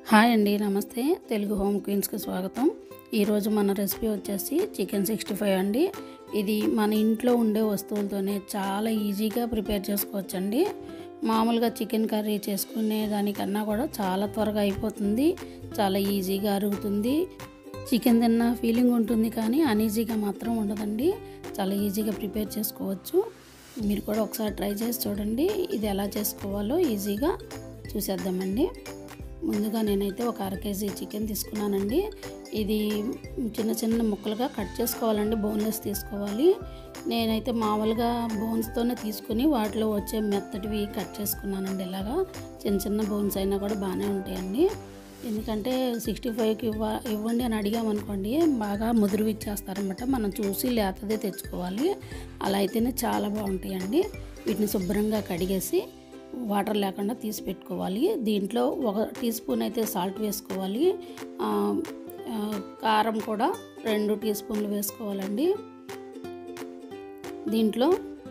hi అండి నమస్తే Telugu home క్వీన్స్కి స్వాగతం ఈరోజు మన రెసిపీ వచ్చేసి చికెన్ సిక్స్టీ ఫైవ్ అండి ఇది మన ఇంట్లో ఉండే వస్తువులతోనే చాలా ఈజీగా ప్రిపేర్ చేసుకోవచ్చండి మామూలుగా చికెన్ కర్రీ చేసుకునే దానికన్నా కూడా చాలా త్వరగా అయిపోతుంది చాలా ఈజీగా అరుగుతుంది చికెన్ తిన్న ఫీలింగ్ ఉంటుంది కానీ అనీజీగా మాత్రం ఉండదండి చాలా ఈజీగా ప్రిపేర్ చేసుకోవచ్చు మీరు కూడా ఒకసారి ట్రై చేసి చూడండి ఇది ఎలా చేసుకోవాలో ఈజీగా చూసేద్దామండి ముందుగా నేనైతే ఒక అర కేజీ చికెన్ తీసుకున్నానండి ఇది చిన్న చిన్న ముక్కలుగా కట్ చేసుకోవాలండి బోన్లెస్ తీసుకోవాలి నేనైతే మామూలుగా బోన్స్తోనే తీసుకుని వాటిలో వచ్చే మెత్తటివి కట్ చేసుకున్నానండి ఇలాగా చిన్న చిన్న బోన్స్ అయినా కూడా బాగానే ఉంటాయండి ఎందుకంటే సిక్స్టీ ఫైవ్కి ఇవ్వ ఇవ్వండి అని అడిగామనుకోండి బాగా ముదురు ఇచ్చేస్తారనమాట మనం చూసి లేతదే తెచ్చుకోవాలి అలా అయితేనే చాలా బాగుంటాయండి వీటిని శుభ్రంగా కడిగేసి వాటర్ లేకుండా తీసి పెట్టుకోవాలి దీంట్లో ఒక టీ స్పూన్ అయితే సాల్ట్ వేసుకోవాలి ఆ, ఆ, కారం కూడా రెండు టీ స్పూన్లు వేసుకోవాలండి దీంట్లో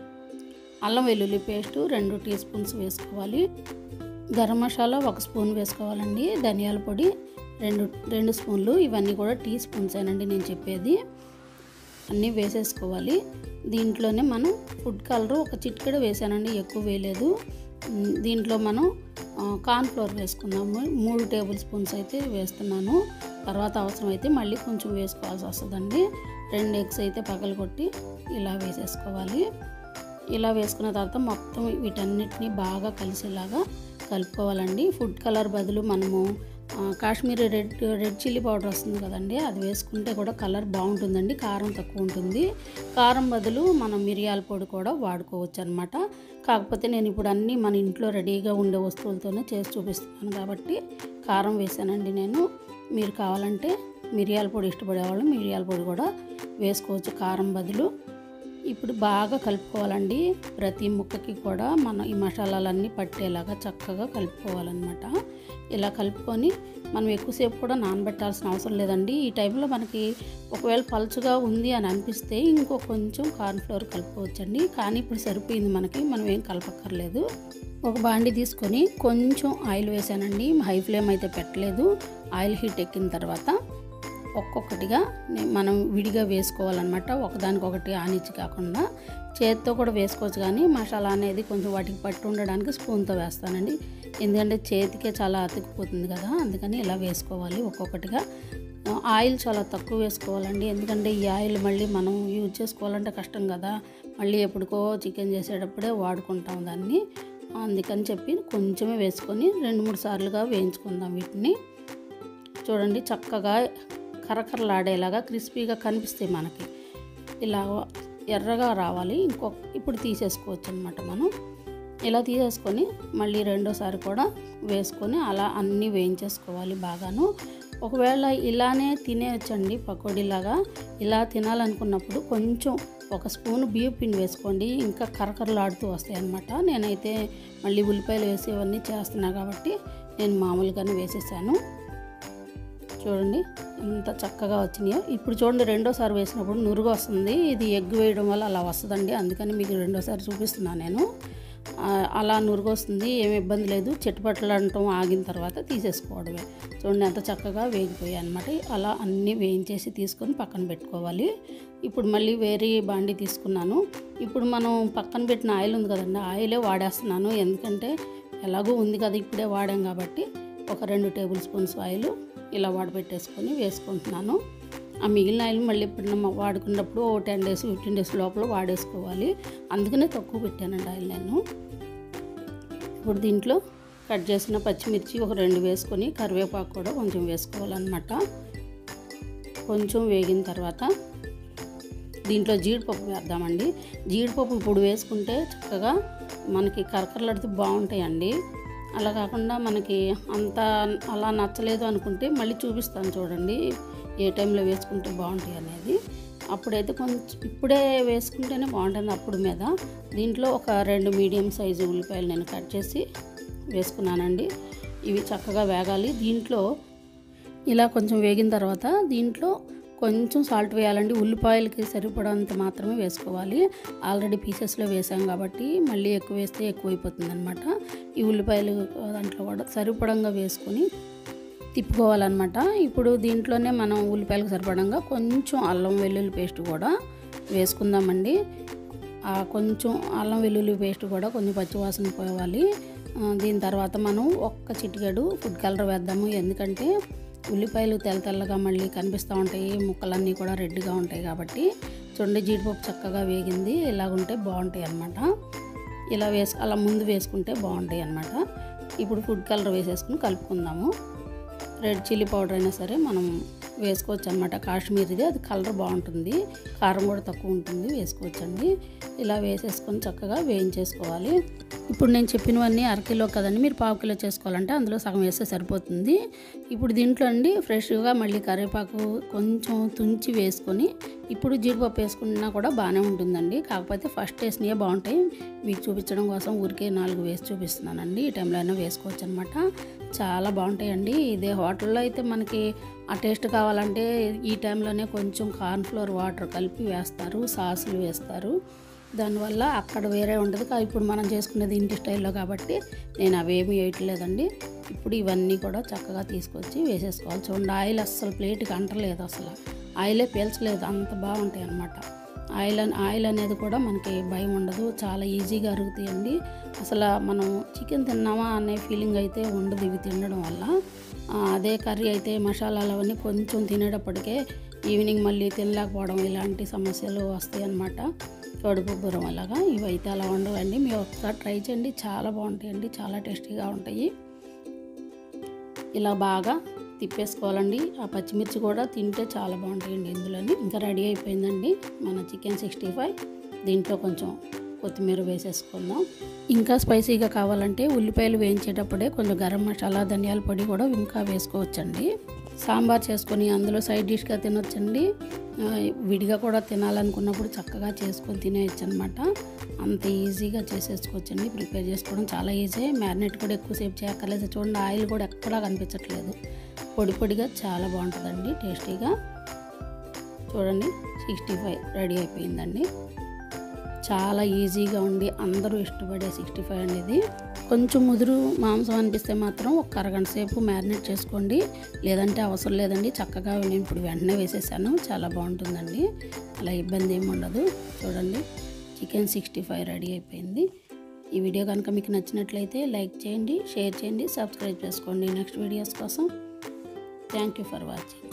అల్లం వెల్లుల్లి పేస్టు రెండు టీ స్పూన్స్ వేసుకోవాలి గరం మసాలా ఒక స్పూన్ వేసుకోవాలండి ధనియాల పొడి రెండు రెండు స్పూన్లు ఇవన్నీ కూడా టీ స్పూన్స్ ఏనండి నేను చెప్పేది అన్నీ వేసేసుకోవాలి దీంట్లోనే మనం ఫుడ్ కలర్ ఒక చిటికెడ వేసానండి ఎక్కువ వేయలేదు ఉమ్, దీంట్లో మనం కార్న్ ఫ్లోర్ వేసుకుందాము మూడు టేబుల్ స్పూన్స్ అయితే వేస్తున్నాను తర్వాత అవసరం అయితే మళ్ళీ కొంచెం వేసుకోవాల్సి వస్తుందండి రెండు ఎగ్స్ అయితే పగలగొట్టి ఇలా వేసేసుకోవాలి ఇలా వేసుకున్న తర్వాత మొత్తం వీటన్నిటిని బాగా కలిసేలాగా కలుపుకోవాలండి ఫుడ్ కలర్ బదులు మనము ఆ, Kashmiri red red chilli powder వస్తుంది కదండి అది వేసుకుంటే కూడా కలర్ బాగుంటుందండి కారం తక్కువ ఉంటుంది కారం బదులు మనం మిరియాల పొడి కూడా వాడుకోవచ్చు అనమాట కాకపోతే నేను ఇప్పుడు అన్నీ మన ఇంట్లో రెడీగా ఉండే వస్తువులతోనే చేసి చూపిస్తున్నాను కాబట్టి కారం వేసానండి నేను మీరు కావాలంటే మిరియాల పొడి ఇష్టపడే వాళ్ళు మిరియాల పొడి కూడా వేసుకోవచ్చు కారం బదులు ఇప్పుడు బాగా కలుపుకోవాలండి ప్రతి ముక్కకి కూడా మనం ఈ మసాలాలన్నీ పట్టేలాగా చక్కగా కలుపుకోవాలన్నమాట ఇలా కలుపుకొని మనం ఎక్కువసేపు కూడా నానబెట్టాల్సిన అవసరం లేదండి ఈ టైంలో మనకి ఒకవేళ పలుచుగా ఉంది అని అనిపిస్తే ఇంకో కొంచెం కార్న్ఫ్లవర్ కలుపుకోవచ్చండి కానీ ఇప్పుడు సరిపోయింది మనకి మనం ఏం కలపక్కర్లేదు ఒక బాండి తీసుకొని కొంచెం ఆయిల్ వేసానండి హై ఫ్లేమ్ అయితే పెట్టలేదు ఆయిల్ హీట్ ఎక్కిన తర్వాత ఒక్కొక్కటిగా నే- మనం విడిగా వేసుకోవాలన్నమాట ఒకదానికొకటి ఆనిచ్చి కాకుండా చేతితో కూడా వేసుకోవచ్చు కానీ మసాలా అనేది కొంచెం వాటికి పట్టు ఉండడానికి స్పూన్తో వేస్తానండి ఎందుకంటే చేతికే చాలా అతుక్కుపోతుంది కదా అందుకని ఇలా వేసుకోవాలి ఒక్కొక్కటిగా ఆ, ఆయిల్ చాలా తక్కువ వేసుకోవాలండి ఎందుకంటే ఈ ఆయిల్ మళ్ళీ మనం యూజ్ చేసుకోవాలంటే కష్టం కదా మళ్ళీ ఎప్పుడుకో చికెన్ చేసేటప్పుడే వాడుకుంటాం దాన్ని అందుకని చెప్పి కొంచెమే వేసుకొని రెండు మూడు సార్లుగా వేయించుకుందాం వీటిని చూడండి చక్కగా కరకరలాడేలాగా క్రిస్పీగా కనిపిస్తాయి మనకి ఇలా ఎర్రగా రావాలి ఇంకొక ఇప్పుడు తీసేసుకోవచ్చు అనమాట మనం ఇలా తీసేసుకొని మళ్ళీ రెండోసారి కూడా వేసుకొని అలా అన్నీ వేయించేసుకోవాలి బాగాను ఒకవేళ ఇలానే తినేయచ్చండి పకోడీలాగా ఇలా తినాలనుకున్నప్పుడు కొంచెం ఒక స్పూన్ బియ్యం పిండి వేసుకోండి ఇంకా కరకరలాడుతూ వస్తాయి అన్నమాట నేనైతే మళ్ళీ ఉల్లిపాయలు వేసి ఇవన్నీ చేస్తున్నా కాబట్టి నేను మామూలుగానే వేసేసాను చూడండి ఎంత చక్కగా వచ్చినాయో ఇప్పుడు చూడండి రెండోసారి వేసినప్పుడు నురుగు వస్తుంది ఇది ఎగ్ వేయడం వల్ల అలా వస్తుందండి అందుకని మీకు రెండోసారి చూపిస్తున్నాను నేను ఆ, అలా నురుగు వస్తుంది ఏమి ఇబ్బంది లేదు చెట్టుపట్లు అంటాం ఆగిన తర్వాత తీసేసుకోవడమే చూడండి ఎంత చక్కగా వేగిపోయాయి అనమాట అలా అన్నీ వేయించేసి తీసుకొని పక్కన పెట్టుకోవాలి ఇప్పుడు మళ్ళీ వేరే బాండి తీసుకున్నాను ఇప్పుడు మనం పక్కన పెట్టిన ఆయిల్ ఉంది కదండి ఆయిలే వాడేస్తున్నాను ఎందుకంటే ఎలాగో ఉంది కదా ఇప్పుడే వాడాం కాబట్టి ఒక రెండు టేబుల్ స్పూన్స్ ఆయిల్ ఇలా వాడబెట్టేసుకొని వేసుకుంటున్నాను ఆ మిగిలిన ఆయిల్ మళ్ళీ ఎప్పుడైనా వాడుకున్నప్పుడు ఓ టెన్ డేస్ ఫిఫ్టీన్ డేస్ లోపల వాడేసుకోవాలి అందుకనే తక్కువ పెట్టానండి ఆయిల్ నేను ఇప్పుడు దీంట్లో కట్ చేసిన పచ్చిమిర్చి ఒక రెండు వేసుకొని కరివేపాకు కూడా కొంచెం వేసుకోవాలన్నమాట కొంచెం వేగిన తర్వాత దీంట్లో జీడిపప్పు వేద్దామండి జీడిపప్పు ఇప్పుడు వేసుకుంటే చక్కగా మనకి కరకరలాడితే బాగుంటాయండి అలా కాకుండా మనకి అంత అలా నచ్చలేదు అనుకుంటే మళ్ళీ చూపిస్తాను చూడండి ఏ టైంలో వేసుకుంటే బాగుంటాయి అనేది అప్పుడైతే కొంచెం ఇప్పుడే వేసుకుంటేనే బాగుంటుంది అప్పుడు మీద దీంట్లో ఒక రెండు మీడియం సైజు ఉల్లిపాయలు నేను కట్ చేసి వేసుకున్నానండి ఇవి చక్కగా వేగాలి దీంట్లో ఇలా కొంచెం వేగిన తర్వాత దీంట్లో కొంచెం సాల్ట్ వేయాలండి ఉల్లిపాయలకి సరిపడంత మాత్రమే వేసుకోవాలి ఆల్రెడీ పీసెస్లో వేసాం కాబట్టి మళ్ళీ ఎక్కువ వేస్తే ఎక్కువైపోతుంది అనమాట ఈ ఉల్లిపాయలు దాంట్లో కూడా సరిపడంగా వేసుకొని తిప్పుకోవాలన్నమాట ఇప్పుడు దీంట్లోనే మనం ఉల్లిపాయలకు సరిపడంగా కొంచెం అల్లం వెల్లుల్లి పేస్ట్ కూడా వేసుకుందామండి ఆ కొంచెం అల్లం వెల్లుల్లి పేస్ట్ కూడా కొంచెం పచ్చివాసన పోవాలి ఆ, దీని తర్వాత మనం ఒక్క చిటికెడు ఫుడ్ కలర్ వేద్దాము ఎందుకంటే ఉల్లిపాయలు తెల్ల తెల్లగా మళ్ళీ కనిపిస్తూ ఉంటాయి ముక్కలన్నీ కూడా రెడ్గా ఉంటాయి కాబట్టి చూడండి జీడిపప్పు చక్కగా వేగింది ఇలాగుంటే బాగుంటాయి అన్నమాట ఇలా వేసు అలా ముందు వేసుకుంటే బాగుంటాయి అన్నమాట ఇప్పుడు ఫుడ్ కలర్ వేసేసుకుని కలుపుకుందాము రెడ్ చిల్లీ పౌడర్ అయినా సరే మనం వేసుకోవచ్చు అనమాట కాశ్మీరీది అది కలర్ బాగుంటుంది కారం కూడా తక్కువ ఉంటుంది వేసుకోవచ్చండి ఇలా వేసేసుకొని చక్కగా వేయించేసుకోవాలి ఇప్పుడు నేను చెప్పినవన్నీ అరకిలో కదండి మీరు పావు కిలో చేసుకోవాలంటే అందులో సగం వేస్తే సరిపోతుంది ఇప్పుడు దీంట్లో అండి ఫ్రెష్గా మళ్ళీ కరివేపాకు కొంచెం తుంచి వేసుకొని ఇప్పుడు జీడిపప్పు వేసుకున్నా కూడా బాగానే ఉంటుందండి కాకపోతే ఫస్ట్ వేసినవే బాగుంటాయి మీకు చూపించడం కోసం ఊరికే నాలుగు వేసి చూపిస్తున్నానండి ఈ టైంలో అయినా వేసుకోవచ్చు అనమాట చాలా బాగుంటాయండి ఇదే హోటల్లో అయితే మనకి ఆ టేస్ట్ కావాలంటే ఈ టైంలోనే కొంచెం కార్న్ఫ్లోర్ వాటర్ కలిపి వేస్తారు సాసులు వేస్తారు దానివల్ల అక్కడ వేరే ఉండదు కా- ఇప్పుడు మనం చేసుకునేది ఇంటి స్టైల్లో కాబట్టి నేను అవేమీ వేయట్లేదండి ఇప్పుడు ఇవన్నీ కూడా చక్కగా తీసుకొచ్చి వేసేసుకోవాలి చూడండి ఆయిల్ అస్సలు ప్లేట్కి అంటలేదు అసలు ఆయిలే పీల్చలేదు అంత బాగుంటాయి అన్నమాట ఆయిల్ అన్- ఆయిల్ అనేది కూడా మనకి భయం ఉండదు చాలా ఈజీగా అరుగుతాయండి అసలు మనం చికెన్ తిన్నామా అనే ఫీలింగ్ అయితే ఉండదు ఇవి తినడం వల్ల ఆ, అదే కర్రీ అయితే మసాలాలు అవన్నీ కొంచెం తినేటప్పటికే ఈవినింగ్ మళ్ళీ తినలేకపోవడం ఇలాంటి సమస్యలు వస్తాయి అన్నమాట కడుపు బురం అలాగా ఇవైతే అలా ఉండవండి మీరు ఒకసారి ట్రై చేయండి చాలా బాగుంటాయండి చాలా టేస్టీగా ఉంటాయి ఇలా బాగా తిప్పేసుకోవాలండి ఆ పచ్చిమిర్చి కూడా తింటే చాలా బాగుంటాయండి ఇందులోని ఇంకా రెడీ అయిపోయిందండి మన చికెన్ సిక్స్టీ ఫైవ్ దీంట్లో కొంచెం కొత్తిమీర వేసేసుకుందాం ఇంకా స్పైసీగా కావాలంటే ఉల్లిపాయలు వేయించేటప్పుడే కొంచెం గరం మసాలా ధనియాల పొడి కూడా ఇంకా వేసుకోవచ్చండి సాంబార్ చేసుకొని అందులో సైడ్ డిష్గా తినొచ్చండి ఆ, విడిగా కూడా తినాలనుకున్నప్పుడు చక్కగా చేసుకొని తినేయచ్చు అనమాట అంత ఈజీగా చేసేసుకోవచ్చండి ప్రిపేర్ చేసుకోవడం చాలా ఈజీ మ్యారినేట్ కూడా ఎక్కువసేపు చేయక్కర్లేదు చూడండి ఆయిల్ కూడా ఎక్కడా కనిపించట్లేదు పొడి పొడిగా చాలా బాగుంటుందండి టేస్టీగా చూడండి సిక్స్టీ ఫైవ్ రెడీ అయిపోయిందండి చాలా ఈజీగా ఉండి అందరూ ఇష్టపడే సిక్స్టీ ఫైవ్ అనేది కొంచెం ముదురు మాంసం అనిపిస్తే మాత్రం ఒక అరగంట సేపు మ్యారినేట్ చేసుకోండి లేదంటే అవసరం లేదండి చక్కగా నేను ఇప్పుడు వెంటనే వేసేసాను చాలా బాగుంటుందండి అలా ఇబ్బంది ఏమి ఉండదు చూడండి చికెన్ సిక్స్టీ ఫైవ్ రెడీ అయిపోయింది ఈ వీడియో కనుక మీకు నచ్చినట్లయితే లైక్ చేయండి షేర్ చేయండి సబ్స్క్రైబ్ చేసుకోండి నెక్స్ట్ వీడియోస్ కోసం థ్యాంక్ యూ ఫర్ వాచింగ్